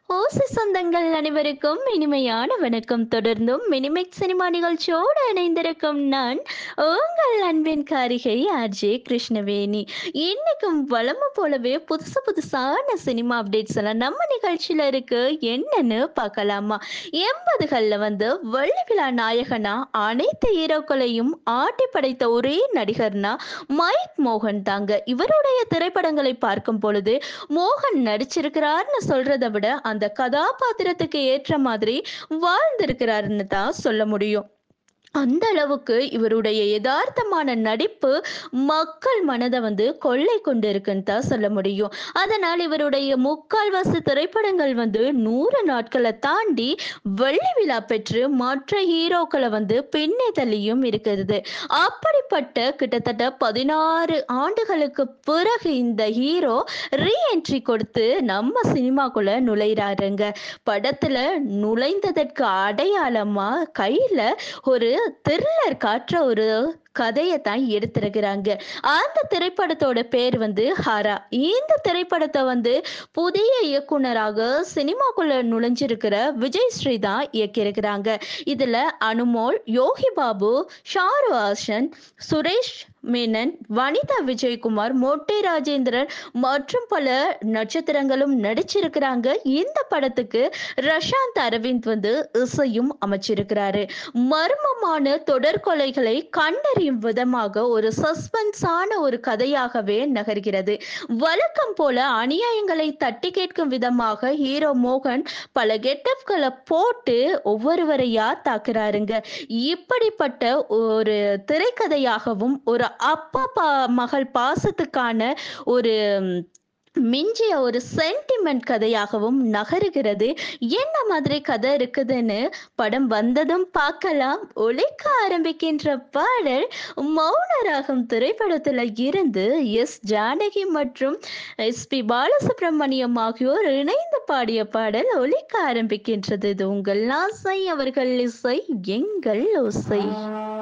ஓசை சொந்தங்கள் அனைவருக்கும் இனிமையான வணக்கம் தொடர்ந்தும் மினிமிக் சினிமா நிகழ்ச்சியோடு இணைந்திருக்கும் நான் உங்கள் அன்பின் காரிகை ஆர்ஜே கிருஷ்ணவேணி இன்னைக்கும் வளம போலவே புதுசு புதுசான சினிமா அப்டேட்ஸ் எல்லாம் நம்ம நிகழ்ச்சியில இருக்கு என்னன்னு பார்க்கலாமா எண்பதுகள்ல வந்து வெள்ளி விழா நாயகனா அனைத்து ஹீரோக்களையும் ஆட்டி படைத்த ஒரே நடிகர்னா மைக் மோகன் தாங்க இவருடைய திரைப்படங்களை பார்க்கும் பொழுது மோகன் நடிச்சிருக்கிறார்னு சொல்றதை விட அந்த கதாபாத்திரத்துக்கு ஏற்ற மாதிரி வாழ்ந்திருக்கிறாருன்னு தான் சொல்ல முடியும் அந்த அளவுக்கு இவருடைய யதார்த்தமான நடிப்பு மக்கள் மனதை வந்து கொள்ளை கொண்டு இருக்குன்னு தான் சொல்ல முடியும் அதனால் இவருடைய முக்கால்வாசி திரைப்படங்கள் வந்து நூறு நாட்களை தாண்டி வெள்ளி விழா பெற்று மற்ற ஹீரோக்களை வந்து பின்னே தள்ளியும் இருக்கிறது அப்படிப்பட்ட கிட்டத்தட்ட பதினாறு ஆண்டுகளுக்கு பிறகு இந்த ஹீரோ ரீஎன்ட்ரி கொடுத்து நம்ம சினிமாக்குள்ள நுழைகிறாருங்க படத்துல நுழைந்ததற்கு அடையாளமா கையில ஒரு த்ரில்லர் காட்டுற ஒரு கதையை தான் எடுத்திருக்கிறாங்க அந்த திரைப்படத்தோட பேர் வந்து ஹரா இந்த திரைப்படத்தை வந்து புதிய இயக்குனராக சினிமாக்குள்ள நுழைஞ்சிருக்கிற விஜய் ஸ்ரீ தான் இயக்கியிருக்கிறாங்க இதுல அனுமோல் யோகி பாபு ஷாரு ஹாசன் சுரேஷ் மேனன் வனிதா விஜயகுமார் மொட்டை ராஜேந்திரன் மற்றும் பல நட்சத்திரங்களும் நடிச்சிருக்கிறாங்க இந்த படத்துக்கு ரஷாந்த் அரவிந்த் வந்து இசையும் அமைச்சிருக்கிறாரு மர்மமான தொடர்கொலைகளை கண்டறியும் விதமாக ஒரு சஸ்பென்ஸான ஒரு கதையாகவே நகர்கிறது வழக்கம் போல அநியாயங்களை தட்டி கேட்கும் விதமாக ஹீரோ மோகன் பல கெட்டப்களை போட்டு ஒவ்வொருவரையா தாக்குறாருங்க இப்படிப்பட்ட ஒரு திரைக்கதையாகவும் ஒரு அப்பா பா மகள் பாசத்துக்கான ஒரு மிஞ்சிய ஒரு சென்டிமெண்ட் கதையாகவும் நகருகிறது என்ன மாதிரி கதை இருக்குதுன்னு படம் வந்ததும் பார்க்கலாம் ஒழிக்க ஆரம்பிக்கின்ற பாடல் மௌனராகம் திரைப்படத்துல இருந்து எஸ் ஜானகி மற்றும் எஸ் பி பாலசுப்ரமணியம் ஆகியோர் இணைந்து பாடிய பாடல் ஒழிக்க ஆரம்பிக்கின்றது இது உங்கள் ஆசை அவர்கள் இசை எங்கள் ஓசை